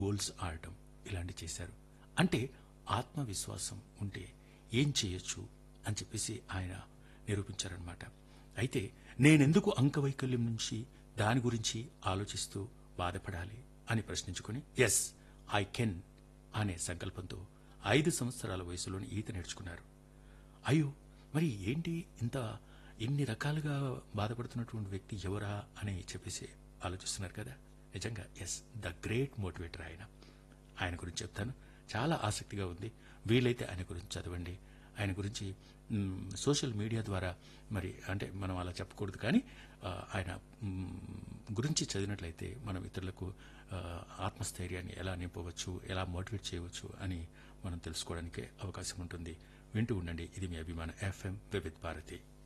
goals ఆడటం ఇలాంటి చేశారు అంటే ఆత్మవిశ్వాసం ఉంటే ఏం చేయొచ్చు అని చెప్పేసి ఆయన నిరూపించారనమాట అయితే నేనెందుకు అంకవైకల్యం నుంచి దాని గురించి ఆలోచిస్తూ బాధపడాలి అని ప్రశ్నించుకుని ఎస్ ఐ కెన్ అనే సంకల్పంతో ఐదు సంవత్సరాల వయసులోని ఈత నేర్చుకున్నారు అయ్యో మరి ఏంటి ఇంత ఇన్ని రకాలుగా బాధపడుతున్నటువంటి వ్యక్తి ఎవరా అని చెప్పేసి ఆలోచిస్తున్నారు కదా నిజంగా ఎస్ ద గ్రేట్ మోటివేటర్ ఆయన ఆయన గురించి చెప్తాను చాలా ఆసక్తిగా ఉంది వీలైతే ఆయన గురించి చదవండి ఆయన గురించి మ్, సోషల్ మీడియా ద్వారా మరి అంటే మనం అలా చెప్పకూడదు కానీ ఆ, ఆయన మ్, గురించి చదివినట్లయితే మనం ఇతరులకు ఆ, ఆత్మస్థైర్యాన్ని ఎలా నింపవచ్చు ఎలా మోటివేట్ చేయవచ్చు అని మనం తెలుసుకోవడానికి అవకాశం ఉంటుంది వింటూ ఉండండి ఇది మీ అభిమాన ఎఫ్ఎం వివిధ్ భారతి